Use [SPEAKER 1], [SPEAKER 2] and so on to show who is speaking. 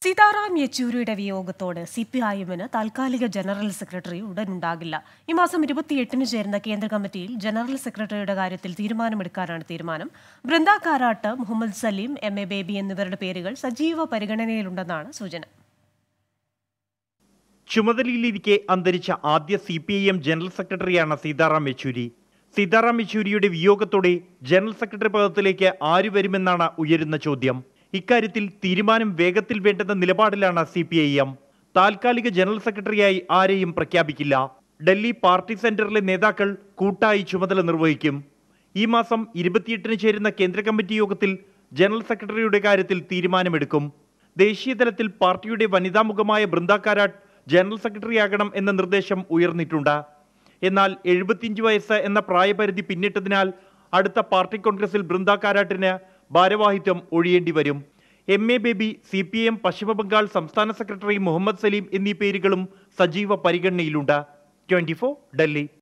[SPEAKER 1] സീതാറാം യെച്ചൂരിയുടെ വിയോഗത്തോട് C P I എമ്മിന് താൽക്കാലിക ജനറൽ സെക്രട്ടറി ഉടനുണ്ടാകില്ല ഈ മാസം ഇരുപത്തിയെട്ടിന് ചേരുന്ന കേന്ദ്ര കമ്മിറ്റിയിൽ ജനറൽ സെക്രട്ടറിയുടെ കാര്യത്തിൽ തീരുമാനമെടുക്കാനാണ് തീരുമാനം ബൃന്ദ കാരാട്ട് മുഹമ്മദ് സലീം എം എ ബേബി എന്നിവരുടെ പേരുകൾ സജീവ പരിഗണനയിലുണ്ടെന്നാണ് സൂചന
[SPEAKER 2] ചുമതലയിലിരിക്കെ അന്തരിച്ച ആദ്യ C P I M general സെക്രട്ടറിയാണ് സീതാറാം യെച്ചൂരി സീതാറാം യെച്ചൂരിയുടെ വിയോഗത്തോടെ ജനറൽ സെക്രട്ടറി പദത്തിലേക്ക് ആര് വരുമെന്നാണ് ഉയരുന്ന ചോദ്യം ഇക്കാര്യത്തിൽ തീരുമാനം വേഗത്തിൽ വേണ്ടെന്ന നിലപാടിലാണ് സി പി ഐ എം താൽക്കാലിക ജനറൽ സെക്രട്ടറിയായി ആരെയും പ്രഖ്യാപിക്കില്ല ഡൽഹി പാർട്ടി സെന്ററിലെ നേതാക്കൾ കൂട്ടായി ചുമതല നിർവഹിക്കും ഈ മാസം ഇരുപത്തിയെട്ടിന് ചേരുന്ന കേന്ദ്ര കമ്മിറ്റി യോഗത്തിൽ ജനറൽ സെക്രട്ടറിയുടെ കാര്യത്തിൽ തീരുമാനമെടുക്കും ദേശീയ തലത്തിൽ പാർട്ടിയുടെ വനിതാമുഖമായ ബൃന്ദ കാരാട്ട് ജനറൽ സെക്രട്ടറിയാകണം എന്ന നിർദ്ദേശം ഉയർന്നിട്ടുണ്ട് എന്നാൽ എഴുപത്തിയഞ്ച് വയസ്സ് എന്ന പ്രായപരിധി പിന്നിട്ടതിനാൽ അടുത്ത പാർട്ടി കോൺഗ്രസിൽ ബൃന്ദ കാരാട്ടിന് ഭാരവാഹിത്വം ഒഴിയേണ്ടി വരും M A Baby C P M പശ്ചിമബംഗാൾ സംസ്ഥാന സെക്രട്ടറി മുഹമ്മദ് സലീം എന്നീ പേരുകളും സജീവ പരിഗണനയിലുണ്ട് ട്വന്റി ഡൽഹി